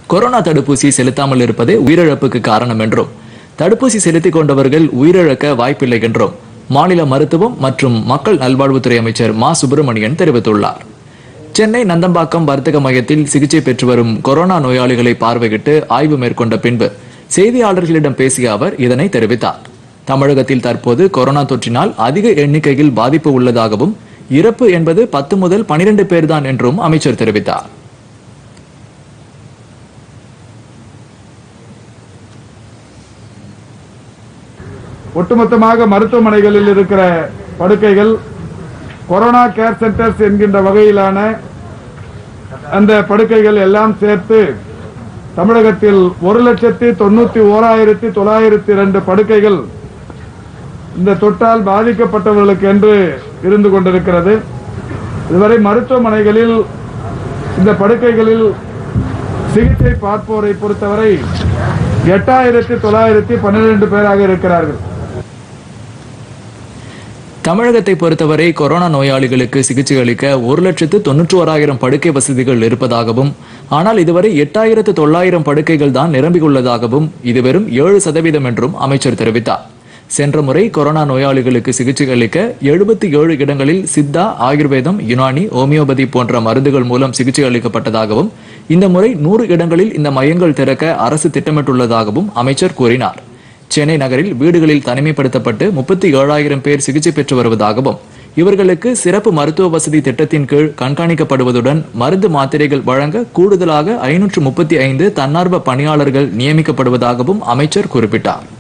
corona தடுப்பூசி செலுத்தாமல் இருப்பதே உயிரிழப்புக்கு காரணம் என்றும் தடுப்பூசி செலுத்திக் கொண்டவர்கள் உயிரிழக்க வாய்ப்பில்லை என்றும் மாநில மருத்துவம் மற்றும் மக்கள் நல்வாழ்வுத்துறை அமைச்சர் மா சுப்பிரமணியன் தெரிவித்துள்ளார் சென்னை நந்தம்பாக்கம் வர்த்தக மையத்தில் சிகிச்சை பெற்று வரும் கொரோனா நோயாளிகளை பார்வையிட்டு ஆய்வு மேற்கொண்ட பின்பு செய்தியாளர்களிடம் பேசிய அவர் இதனை தெரிவித்தார் தமிழகத்தில் தற்போது கொரோனா தொற்றினால் அதிக எண்ணிக்கையில் பாதிப்பு உள்ளதாகவும் இறப்பு என்பது பத்து முதல் பனிரெண்டு பேர்தான் என்றும் அமைச்சர் தெரிவித்தார் ஒட்டுமொத்தமாக மருத்துவமனைகளில் இருக்கிற படுக்கைகள் கொரோனா கேர் சென்டர்ஸ் என்கின்ற வகையிலான அந்த படுக்கைகள் எல்லாம் சேர்த்து தமிழகத்தில் ஒரு லட்சத்தி தொண்ணூத்தி ஓராயிரத்தி தொள்ளாயிரத்தி இரண்டு படுக்கைகள் இந்த தொற்றால் பாதிக்கப்பட்டவர்களுக்கு என்று இருந்து கொண்டிருக்கிறது இதுவரை மருத்துவமனைகளில் இந்த படுக்கைகளில் சிகிச்சை பார்ப்போரை பொறுத்தவரை எட்டாயிரத்தி தொள்ளாயிரத்தி பன்னிரண்டு பேராக இருக்கிறார்கள் தமிழகத்தை பொறுத்தவரை கொரோனா நோயாளிகளுக்கு சிகிச்சை அளிக்க ஒரு லட்சத்து தொன்னூற்றி ஓராயிரம் படுக்கை வசதிகள் இருப்பதாகவும் ஆனால் இதுவரை எட்டாயிரத்து தொள்ளாயிரம் படுக்கைகள் தான் நிரம்பியுள்ளதாகவும் இது வெறும் ஏழு சதவீதம் என்றும் அமைச்சர் தெரிவித்தார் சென்ற முறை கொரோனா நோயாளிகளுக்கு சிகிச்சை அளிக்க எழுபத்தி ஏழு இடங்களில் சித்தா ஆயுர்வேதம் யுனானி ஹோமியோபதி போன்ற மருந்துகள் மூலம் சிகிச்சை அளிக்கப்பட்டதாகவும் இந்த முறை நூறு இடங்களில் இந்த மையங்கள் திறக்க அரசு திட்டமிட்டுள்ளதாகவும் அமைச்சர் கூறினார் சென்னை நகரில் வீடுகளில் தனிமைப்படுத்தப்பட்டு முப்பத்தி ஏழாயிரம் பேர் சிகிச்சை பெற்று வருவதாகவும் இவர்களுக்கு சிறப்பு மருத்துவ வசதி திட்டத்தின் கீழ் கண்காணிக்கப்படுவதுடன் மருந்து மாத்திரைகள் வழங்க கூடுதலாக ஐநூற்று முப்பத்தி ஐந்து தன்னார்வ பணியாளர்கள் நியமிக்கப்படுவதாகவும் அமைச்சர் குறிப்பிட்டார்